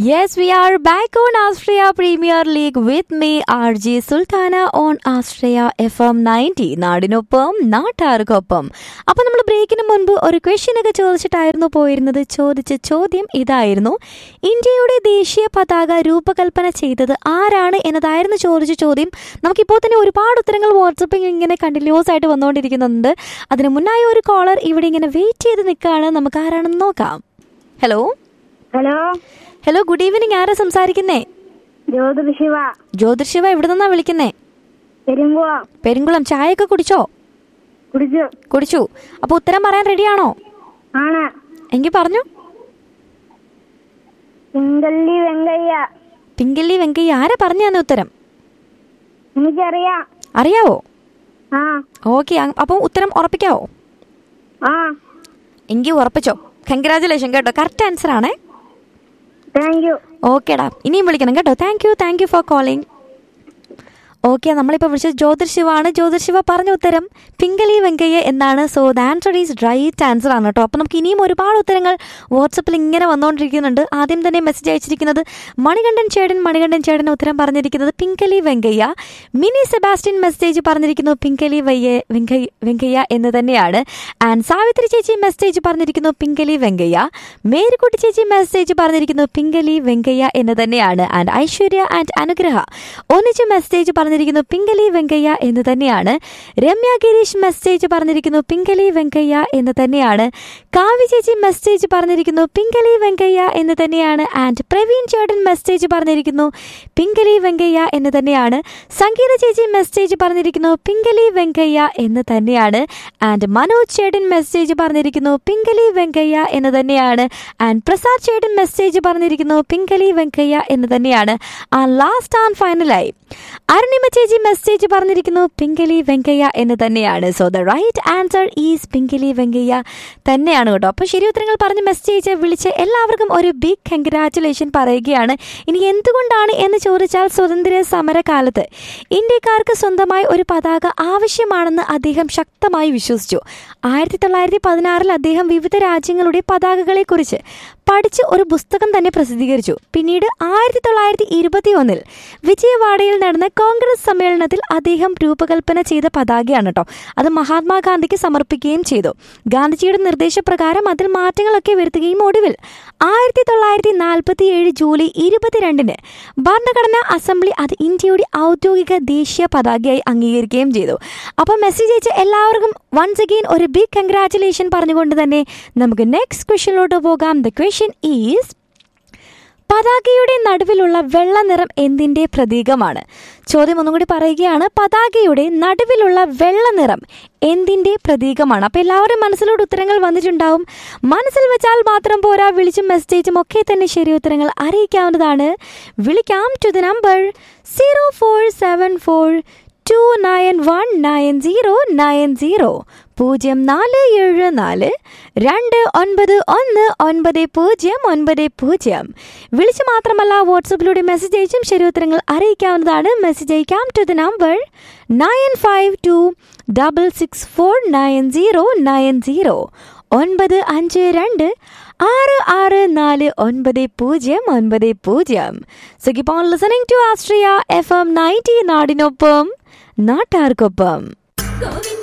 Yes, we are back on Australia Premier League with me, RJ Sultana on Australia FM 90 നാടിനൊപ്പം നാട്ടാർക്കൊപ്പം അപ്പൊ നമ്മൾ ബ്രേക്കിന് മുൻപ് ഒരു ക്വസ്റ്റ്യൻ ഒക്കെ ചോദിച്ചിട്ടായിരുന്നു പോയിരുന്നത് ചോദിച്ച ചോദ്യം ഇതായിരുന്നു ഇന്ത്യയുടെ ദേശീയ പതാക രൂപകൽപ്പന ചെയ്തത് ആരാണ് എന്നതായിരുന്നു ചോദിച്ച ചോദ്യം നമുക്കിപ്പോൾ തന്നെ ഒരുപാട് ഉത്തരങ്ങൾ വാട്സപ്പിൽ ഇങ്ങനെ കണ്ടിന്യൂസ് ആയിട്ട് വന്നുകൊണ്ടിരിക്കുന്നുണ്ട് അതിന് മുന്നായി ഒരു കോളർ ഇവിടെ ഇങ്ങനെ വെയിറ്റ് ചെയ്ത് നിൽക്കുകയാണ് നമുക്ക് ആരാണെന്ന് നോക്കാം hello hello hello good evening ആരാ സംസാരിക്കുന്നേ ജ്യോതി ശിവ ജ്യോതിർശിവ എവിടെ നിന്നാ വിളിക്കുന്നേ പെരുങ്കുളം പെരുങ്കുളം ചായയൊക്കെ കുടിച്ചോ കുടിച്ചു കുടിച്ചു അപ്പൊ ഉത്തരം പറയാൻ റെഡിയാണോ ആണ് എങ്കിൽ പറഞ്ഞു പിങ്കല്ലി വെങ്കയ്യ പിങ്കല്ലി വെങ്കയ്യ ആരാ പറഞ്ഞു തന്നെ ഉത്തരം എനിക്കറിയാം അറിയാവോ ആ ഓക്കെ അപ്പൊ ഉത്തരം ഉറപ്പിക്കാവോ ആ എങ്കിൽ ഉറപ്പിച്ചോ കൺഗ്രാചുലേഷൻ കേട്ടോ കറക്റ്റ് ആൻസർ ആണേ താങ്ക് യു ഓക്കേടാ ഇനിയും വിളിക്കണം കേട്ടോ thank you thank you for calling okay നമ്മളിപ്പോൾ വിളിച്ചത് ജ്യോതിർശിവാണ് ജ്യോതിർശിവ പറഞ്ഞ ഉത്തരം പിങ്കലി വെങ്കയ്യ എന്നാണ് so the answer is right answer ആണ് കേട്ടോ അപ്പോൾ നമുക്ക് ഇനിയും ഒരുപാട് ഉത്തരങ്ങൾ വാട്സപ്പിൽ ഇങ്ങനെ വന്നുകൊണ്ടിരിക്കുന്നുണ്ട് ആദ്യം തന്നെ മെസ്സേജ് അയച്ചിരിക്കുന്നത് മണികണ്ഠൻ ചേടൻ മണികണ്ഠൻ ചേടൻ ഉത്തരം പറഞ്ഞിരിക്കുന്നത് പിങ്കലി വെങ്കയ്യ മിനി സെബാസ്റ്റ്യൻ മെസ്സേജ് പറഞ്ഞിരിക്കുന്നു പിങ്കലി വയ്യ വെങ്കയ്യ വെങ്കയ്യ എന്ന് തന്നെയാണ് ആൻഡ് സാവിത്രി ചേച്ചി മെസ്സേജ് പറഞ്ഞിരിക്കുന്നു പിങ്കലി വെങ്കയ്യ മേരിക്കുട്ടി ചേച്ചി മെസ്സേജ് പറഞ്ഞിരിക്കുന്നു പിങ്കലി വെങ്കയ്യ എന്ന് തന്നെയാണ് ആൻഡ് ഐശ്വര്യ ആൻഡ് അനുഗ്രഹ ഒന്നിച്ച് മെസ്സേജ് പറഞ്ഞിരിക്കുന്നു പിങ്കലി വെങ്കയ്യ എന്ന് തന്നെയാണ് രമ്യ ഗിരീഷ് മെസ്സേജ് പറഞ്ഞിരിക്കുന്നു പിങ്കലി വെങ്കയ്യ എന്ന് തന്നെയാണ് കാവ്യ ചേച്ചി മെസ്സേജ് പറഞ്ഞിരിക്കുന്നു പിങ്കലി വെങ്കയ്യ എന്ന് തന്നെയാണ് ആൻഡ് പ്രവീൺ ചേട്ടൻ മെസ്സേജ് പറഞ്ഞിരിക്കുന്നു പിങ്കലി വെങ്കയ്യ എന്ന് തന്നെയാണ് സംഗീത ചേച്ചി മെസ്സേജ് പറഞ്ഞിരിക്കുന്നു പിങ്കലി വെങ്കയ്യ എന്ന് തന്നെയാണ് ആൻഡ് മനോജ് ചേട്ടൻ മെസ്സേജ് പറഞ്ഞിരിക്കുന്നു പിങ്കലി വെങ്കയ്യ എന്ന് തന്നെയാണ് ആൻഡ് പ്രസാദ് ചേട്ടൻ മെസ്സേജ് പറഞ്ഞിരിക്കുന്നു പിങ്കലി വെങ്കയ്യ എന്ന് തന്നെയാണ് ആ ലാസ്റ്റ് ആൻഡ് ഫൈനലായി അരുണിമ ചേച്ചി മെസ്സേജ് പറഞ്ഞിരിക്കുന്നു പിങ്കലി വെങ്കയ്യ എന്ന് തന്നെയാണ് so the right answer is Pingali Venkayya തന്നെയാണ് കേട്ടോ അപ്പോൾ ശരി ഉത്തരങ്ങൾ പറഞ്ഞ് മെസ്സേജ് വിളിച്ച് എല്ലാവർക്കും ഒരു ബിഗ് കൺഗ്രാറ്റുലേഷൻ പറയുകയാണ് ഇനി എന്തുകൊണ്ടാണ് എന്ന് ചോദിച്ചാൽ സ്വതന്ത്ര സമര കാലത്ത് ഇന്ത്യക്കാർക്ക് സ്വന്തമായി ഒരു പതാക ആവശ്യമാണെന്ന് അദ്ദേഹം ശക്തമായി വിശ്വസിച്ചു ആയിരത്തി തൊള്ളായിരത്തി പതിനാറിൽ അദ്ദേഹം വിവിധ രാജ്യങ്ങളുടെ പതാകകളെക്കുറിച്ച് പഠിച്ച് ഒരു പുസ്തകം തന്നെ പ്രസിദ്ധീകരിച്ചു പിന്നീട് ആയിരത്തി തൊള്ളായിരത്തി ഇരുപത്തി ഒന്നിൽ വിജയവാഡയിൽ നടന്ന കോൺഗ്രസ് സമ്മേളനത്തിൽ അദ്ദേഹം രൂപകൽപ്പന ചെയ്ത പതാകയാണ് കേട്ടോ അത് മഹാത്മാഗാന്ധിക്ക് സമർപ്പിക്കുകയും ചെയ്തു ഗാന്ധിജിയുടെ നിർദ്ദേശപ്രകാരം അതിൽ മാറ്റങ്ങളൊക്കെ വരുത്തുകയും ഒടുവിൽ ആയിരത്തി തൊള്ളായിരത്തി നാൽപ്പത്തി ഏഴ് ജൂലൈ ഇരുപത്തിരണ്ടിന് ഭരണഘടനാ അസംബ്ലി അത് ഇന്ത്യയുടെ ഔദ്യോഗിക ദേശീയ പതാകയായി അംഗീകരിക്കുകയും ചെയ്തു അപ്പോൾ മെസ്സേജ് അയച്ച എല്ലാവർക്കും വൺസ് അഗെയിൻ ഒരു ബിഗ് കൺഗ്രാറ്റുലേഷൻ പറഞ്ഞുകൊണ്ട് തന്നെ നമുക്ക് നെക്സ്റ്റ് ക്വസ്റ്റ്യനിലോട്ട് പോകാം ദ ക്വസ്റ്റ്യൻ ഈസ് പതാകയുടെ നടുവിലുള്ള വെള്ള നിറം എന്തിന്റെ പ്രതീകമാണ് ചോദ്യം ഒന്നും കൂടി പറയുകയാണ് പതാകയുടെ നടുവിലുള്ള വെള്ള നിറം എന്തിന്റെ പ്രതീകമാണ് അപ്പൊ എല്ലാവരും മനസ്സിലോട്ട് ഉത്തരങ്ങൾ വന്നിട്ടുണ്ടാവും മനസ്സിൽ വെച്ചാൽ മാത്രം പോരാ വിളിച്ചും മെസ്സേജും ഒക്കെ തന്നെ ശരി ഉത്തരങ്ങൾ അറിയിക്കാവുന്നതാണ് വിളിക്കാം to the number zero four seven four two nine one nine zero nine zero പൂജ്യം നാല് ഏഴ് നാല് രണ്ട് ഒൻപത് ഒന്ന് ഒൻപത് പൂജ്യം ഒൻപത് പൂജ്യം വിളിച്ച് മാത്രമല്ല വാട്സപ്പിലൂടെ മെസ്സേജ് അയച്ചും ശരി ഉത്തരങ്ങൾ അറിയിക്കാവുന്നതാണ് മെസ്സേജ് അയക്കാം to the number nine five two double six four nine zero nine zero ഒൻപത് അഞ്ച് രണ്ട് ആറ് ആറ് നാല് ഒൻപത് പൂജ്യം ഒൻപത് പൂജ്യം so keep on listening to Astria F M ninety നാടിനൊപ്പം നാട്ടാർക്കൊപ്പം